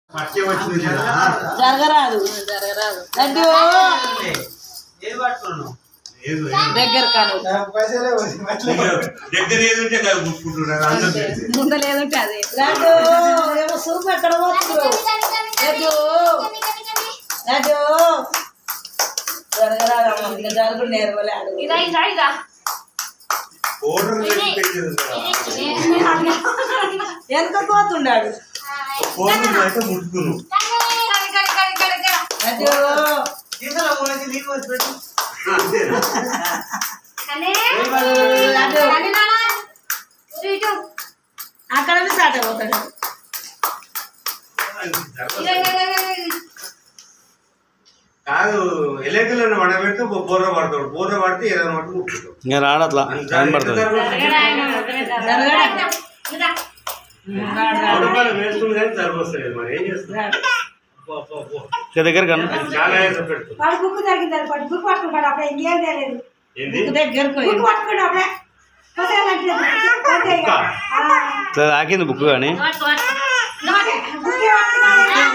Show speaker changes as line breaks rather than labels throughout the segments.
పట్టే వచ్చింది కదా
జరగరాదు
జరగరాదు
లడ్డు
ఏది పట్టుకున్నావు ఏది
దగ్గర కాను
పైసలే పోయి
ఇక దగ్గర ఏది ఉంటే కదా గుట్టుకుంటున్నారు అందరూ తెలిసి
ముందు లేదంటే అదే
లడ్డు ఏమో సూపు ఎక్కడ పోతున్నారు లడ్డు లడ్డు జరగరాదమ్మా ఇంకా జరుగు నేర్వలేడు
ఇదా ఇదా ఇదా
పౌడర్ వేసి పెట్టేది కదా.
వెనక పోతుండాడు
పౌడర్ అయితే ముట్టుకున్నావు
లడ్డు
తీసుకురా పోనీ నీకు వచ్చి పెట్టు
అంతేనా
లడ్డు అక్కడ నుంచి స్టార్ట్ అయిపోతాడు
కాదు ఎలకలను వడబెడితే బోర్ర పడతాడు బోర్ర పడితే ఏదైనా మట్టు ముట్టుకుంటాడు
ఇంకా రాడట్లా టైం పడుతుంది
రూపాయలు వేస్తుంది కానీ సరిపోతుంది మరి ఏం చేస్తుంది అబ్బో, అబ్బో, అబ్బో.
ఇంకా దగ్గర కన్నా
అది చాలా ఏదో పెడుతుంది
వాడు బుక్ తగ్గింది వాడు బుక్ పట్టుకుంటాడు అప్పుడే ఇంకేం తెలియదు
ఏంది
దగ్గరకు
బుక్ పట్టుకుంటాడు అప్పుడే కొత్తగా అంతే ఇక. ఆ,
ఇట్లా తాకింది బుక్ కానీ
బుక్కే పట్టుకున్నాడు.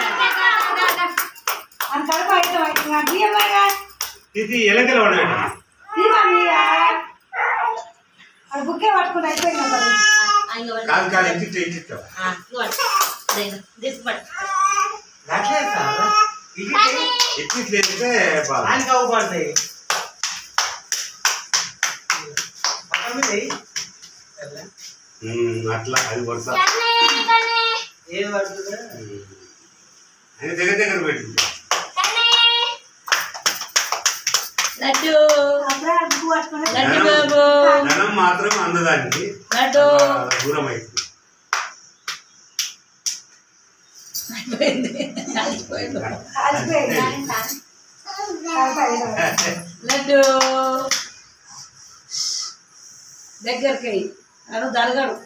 అని కడుపు అయితే ఇంకా తీయమేగా.
ఇది ఎలకలు వడబెట్ట
తీయమని ఇక. వాడు బుక్కే పట్టుకుని అయిపోయింది అప్పుడు.
కాదు కాదు ఇంటి ఇట్టిస్తావు
అట్లే సార్ ఇది
ఇట్టి చేస్తే బాగా
దానికి అవ్వబడతాయి పక్కన మీద వెయ్యి.
ఉమ్, అట్లా అది వరుస
ఏం పడుతుందా
ఉమ్. అది దగ్గర దగ్గర పెట్టింది
లడ్డు
అప్పుడే వాడు బుక్ పట్టుకుని
లడ్డు బాబు
ధనం మాత్రం అందదానికి
లడ్డు
చాలా దూరం అవుతుంది
అయిపోయింది అయిపోయింది
కాలిపోయింది కాలిపోయింది.
లడ్డు దగ్గరికి అయ్యి అడు జరగడు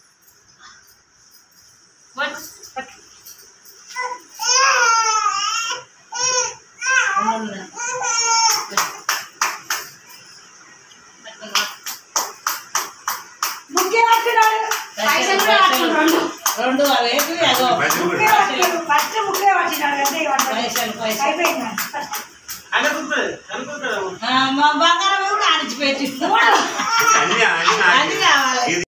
బుక్కే పట్టుకున్నాడు పైసలు కూడా పట్టుకున్నాడు
రెండు అవేంటి అగో
పైసలు
బుక్కే
కూడా
పట్టుకున్నాడు ఫస్ట్ బుక్కే పట్టుకున్నాడు అంతే ఇక వాడు.
పైసలు పైసలు
అయిపోయింది
అనుకుంటుంది అనుకుంటాడు
ఆ, మా బంగారం కూడా ఆడిచిపెట్టి
అన్ని అన్ని
అన్ని కావాలి
ఇది